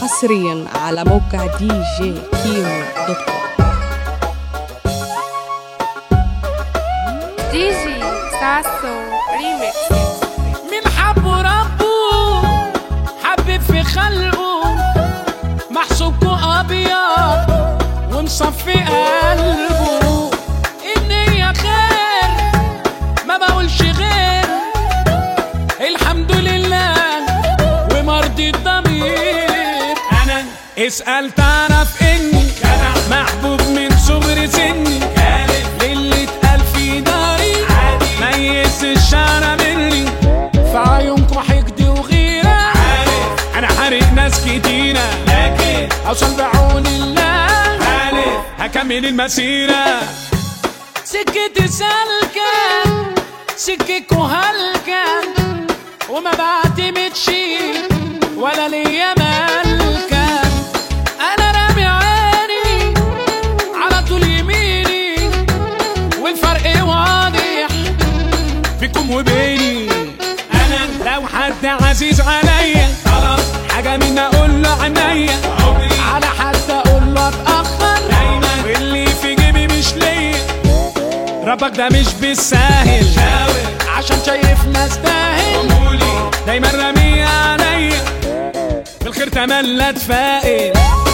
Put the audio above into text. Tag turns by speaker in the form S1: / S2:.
S1: حصريا على موقع دي جي كيمو دوت كوم
S2: دي جي ساسو ريميكس
S3: من حبه ربه حبب في خلقه محسوبه ابيض ومصفي قلبه النية خير ما بقولش غير الحمد لله ومرضي الضمير انا اسأل تعرف اني محبوب من صغر سني للي اتقال في داري ميز الشعر مني في عيونكم حقد وغيرة انا حارق ناس كتيرة لكن اوصل بعون الله هكمل المسيرة سكتي سالكة سكك وهلكة وما بعتمدش ولا ليا مالكة انا رامي عيني على طول يميني والفرق واضح فيكم وبيني انا لو حد عزيز عليا خلاص حاجه من اقول له عينيا على حد اقول له اتاخر دايما واللي في جيبي مش ليا ربك ده مش بالساهل عشان شايف ناس تاهل دايما رامية عليا بالخير تملى اتفائل